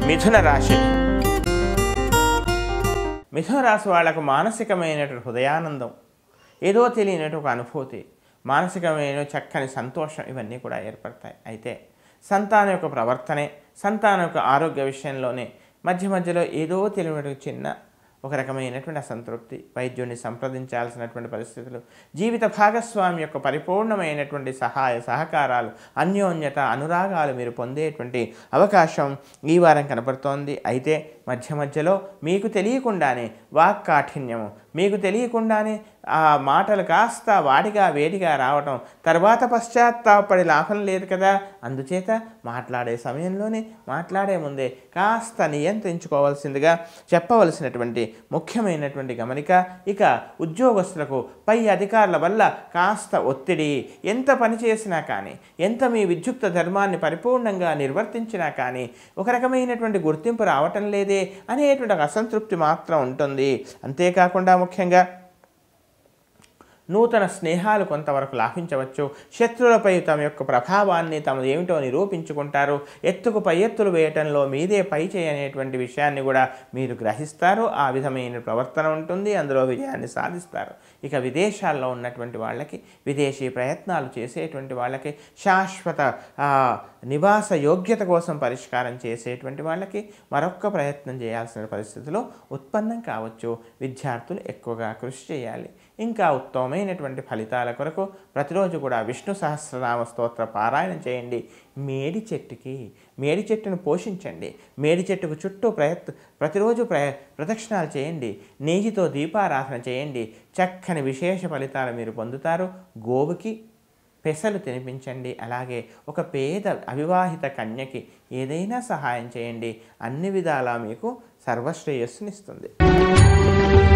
మిథున రాశి మిథున రాశి వాళ్లకు మానసికమైనటువంటి హృదయానందం ఏదో తెలియనటువంటి ఒక అనుభూతి మానసికమైన చక్కని సంతోషం ఇవన్నీ కూడా ఏర్పడతాయి అయితే సంతానం యొక్క ప్రవర్తనే సంతానం యొక్క ఆరోగ్య విషయంలోనే మధ్య మధ్యలో ఏదో తెలియనటువంటి చిన్న ఒక రకమైనటువంటి అసంతృప్తి వైద్యుడిని సంప్రదించాల్సినటువంటి పరిస్థితులు జీవిత భాగస్వామి యొక్క పరిపూర్ణమైనటువంటి సహాయ సహకారాలు అన్యోన్యత అనురాగాలు మీరు పొందేటువంటి అవకాశం ఈ వారం కనపడుతోంది అయితే మధ్య మధ్యలో మీకు తెలియకుండానే వాక్కాఠిన్యము మీకు తెలియకుండానే ఆ మాటలు కాస్త వాడిగా వేడిగా రావటం తర్వాత పశ్చాత్తాపడి లాభం లేదు కదా అందుచేత మాట్లాడే సమయంలోనే మాట్లాడే ముందే కాస్త నియంత్రించుకోవాల్సిందిగా చెప్పవలసినటువంటి ముఖ్యమైనటువంటి గమనిక ఇక ఉద్యోగస్తులకు పై అధికారుల వల్ల కాస్త ఒత్తిడి ఎంత పని చేసినా కానీ ఎంత మీ విద్యుక్త ధర్మాన్ని పరిపూర్ణంగా నిర్వర్తించినా కానీ ఒక రకమైనటువంటి గుర్తింపు రావటం లేదే అనేటువంటి ఒక అసంతృప్తి మాత్రం ఉంటుంది అంతేకాకుండా ముఖ్యంగా నూతన స్నేహాలు కొంతవరకు లాభించవచ్చు శత్రువులపై తమ యొక్క ప్రభావాన్ని తమది ఏమిటో నిరూపించుకుంటారు ఎత్తుకు పై ఎత్తులు వేయటంలో మీదే పై చేయనేటువంటి విషయాన్ని కూడా మీరు గ్రహిస్తారు ఆ విధమైన ప్రవర్తన ఉంటుంది అందులో విజయాన్ని సాధిస్తారు ఇక విదేశాల్లో ఉన్నటువంటి వాళ్ళకి విదేశీ ప్రయత్నాలు చేసేటువంటి వాళ్ళకి శాశ్వత ఆ, నివాస యోగ్యత కోసం పరిష్కారం చేసేటువంటి వాళ్ళకి మరొక్క ప్రయత్నం చేయాల్సిన పరిస్థితిలో ఉత్పన్నం కావచ్చు విద్యార్థులు ఎక్కువగా కృషి చేయాలి ఇంకా ఉత్తమమైనటువంటి ఫలితాల కొరకు ప్రతిరోజు కూడా విష్ణు సహస్రనామ స్తోత్ర పారాయణం చేయండి మేడి చెట్టుకి మేడి చెట్టును పోషించండి మేడి చెట్టుకు చుట్టూ ప్రయత్ ప్రతిరోజు ప్రయ ప్రదక్షిణాలు చేయండి నెయ్యితో దీపారాధన చేయండి చక్కని విశేష ఫలితాలు మీరు పొందుతారు గోవుకి పెసలు తినిపించండి అలాగే ఒక పేద అవివాహిత కన్యకి ఏదైనా సహాయం చేయండి అన్ని విధాలా మీకు సర్వశ్రేయస్సునిస్తుంది